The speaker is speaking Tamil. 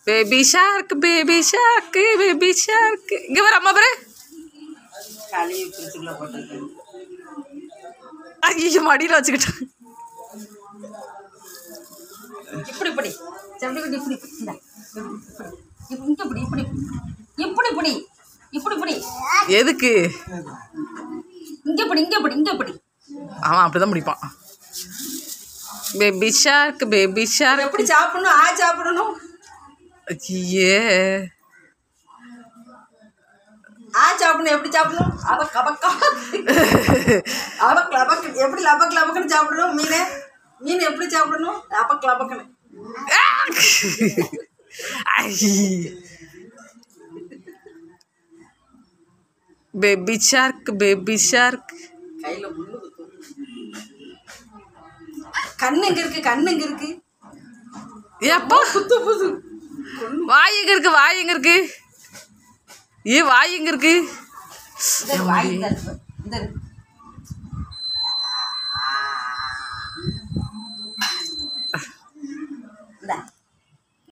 Baby shark baby shark baby shark இங்க வர அம்மா பாரு கழுவி பிரிச்சுக்குள்ள போட்டிருக்கேன் ஐயோ மடியில் வச்சுக்கிட்டேன் இப்படி இப்படி செப்படி இப்படி இப்படி இந்தா, இப்படி இப்படி இப்படி இப்படி இப்படி இப்படி இப்படி எதுக்கு இங்க இப்படி இங்க இப்படி இங்க இப்படி அவன் அப்படிதான் முடிப்பான் பேபி ஷார்க் பேபி ஷார்க் எப்படி சாப்பிடணும் ஆ சாப்பிடணும் ஐயே ஆ சாப்பிடணும் எப்படி சாப்பிடணும் அவக் அவக்கா அவக் லபக்கு எப்படி லபக் லபக்குன்னு சாப்பிடணும் மீனை மீன் எப்படி சாப்பிடணும் லபக் லபக்குன்னு பேபி ஷார்க் பேபி ஷார்க் கையில முள்ளு குத்தும் கண்ணு எங்க இருக்கு கண்ணு எங்க இருக்கு ஏப்பா குத்து புது வாய் எங்க இருக்கு வாய் எங்க இருக்கு ஏ வாய் எங்க இருக்கு இந்த வாய் இந்த இருக்கு. இந்த இருக்கு.